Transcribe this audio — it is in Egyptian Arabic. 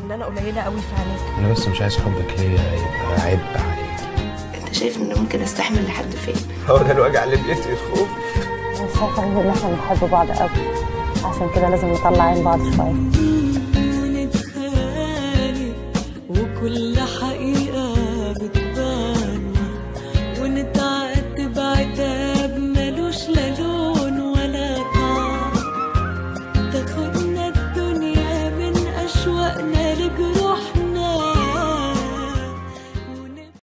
ان انا قليله قوي في عينيك انا بس مش عايز حبك ليا يبقى عبء عليك انت شايف ان ممكن استحمل لحد فين هو ده الوجع اللي بيقتل الخوف انا شايفه ان احنا بنحب بعض قوي عشان كده لازم نطلع عين بعض شويه نتخانق وكل حقيقة بتبان